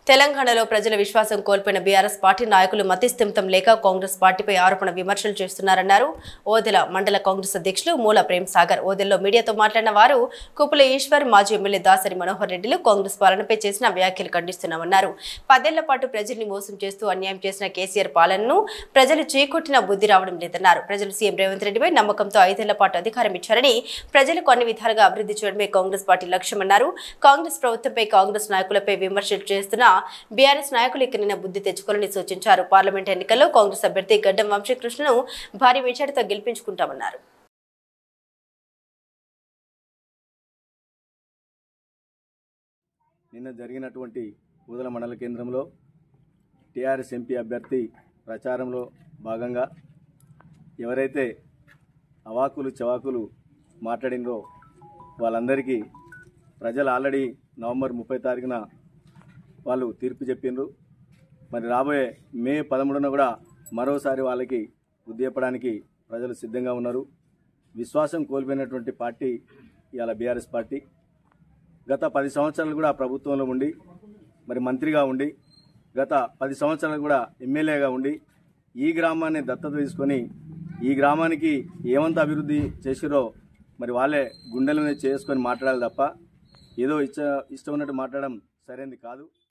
తెలంగాణలో ప్రజల విశ్వాసం కోల్పోయిన బీఆర్ఎస్ పార్టీ నాయకులు మతిస్థిమితం లేక కాంగ్రెస్ పార్టీపై ఆరోపణ విమర్శలు చేస్తున్నారన్నారు ఓదెల మండల కాంగ్రెస్ అధ్యక్షులు మూల ప్రేమ్ సాగర్ ఓదెల్లో మీడియాతో మాట్లాడిన వారు కుప్పుల ఈశ్వర్ మాజీ ఎమ్మెల్యే దాసరి మనోహర్ రెడ్డిలు కాంగ్రెస్ పాలనపై చేసిన వ్యాఖ్యలు ఖండిస్తున్నామన్నారు పదేళ్ల పాటు ప్రజల్ని మోసం చేస్తూ అన్యాయం చేసిన కేసీఆర్ పాలనను ప్రజలు చీకొట్టిన బుద్ధి రావడం లేదన్నారు ప్రజలు సీఎం రేవంత్ రెడ్డిపై నమ్మకంతో ఐదేళ్ల పాటు అధికారం ఇచ్చారని ప్రజలకు అన్ని విధాలుగా అభివృద్ధి చేయడమే కాంగ్రెస్ పార్టీ లక్ష్యమన్నారు కాంగ్రెస్ ప్రభుత్వంపై కాంగ్రెస్ నాయకులపై విమర్శలు చేస్తున్న బీఆర్ఎస్ నాయకులు ఇకనైనా బుద్ధి తెచ్చుకోవాలని సూచించారు పార్లమెంట్ ఎన్నికల్లో కాంగ్రెస్ అభ్యర్థి గడ్డం వంశీకృష్ణను భారీ మెజార్టీతో గెలిపించుకుంటామన్నారు నిన్న జరిగినటువంటి ఊదల మండల కేంద్రంలో టీఆర్ఎస్ ఎంపీ అభ్యర్థి ప్రచారంలో భాగంగా ఎవరైతే అవాకులు చవాకులు మాట్లాడినరో వాళ్ళందరికీ ప్రజలు ఆల్రెడీ నవంబర్ ముప్పై తారీఖున వాళ్ళు తీర్పు చెప్పిండ్రు మరి రాబోయే మే పదమూడున కూడా మరోసారి వాళ్ళకి బుద్ధి చెప్పడానికి ప్రజలు సిద్ధంగా ఉన్నారు విశ్వాసం కోల్పోయినటువంటి పార్టీ ఇవాళ బీఆర్ఎస్ పార్టీ గత పది సంవత్సరాలు కూడా ప్రభుత్వంలో ఉండి మరి మంత్రిగా ఉండి గత పది సంవత్సరాలు కూడా ఎమ్మెల్యేగా ఉండి ఈ గ్రామాన్ని దత్తత తీసుకొని ఈ గ్రామానికి ఏమంత అభివృద్ధి చేసిరో మరి వాళ్ళే గుండెల మీద చేసుకొని మాట్లాడాలి తప్ప ఏదో ఇచ్చ ఇష్టం ఉన్నట్టు మాట్లాడడం సరైనది కాదు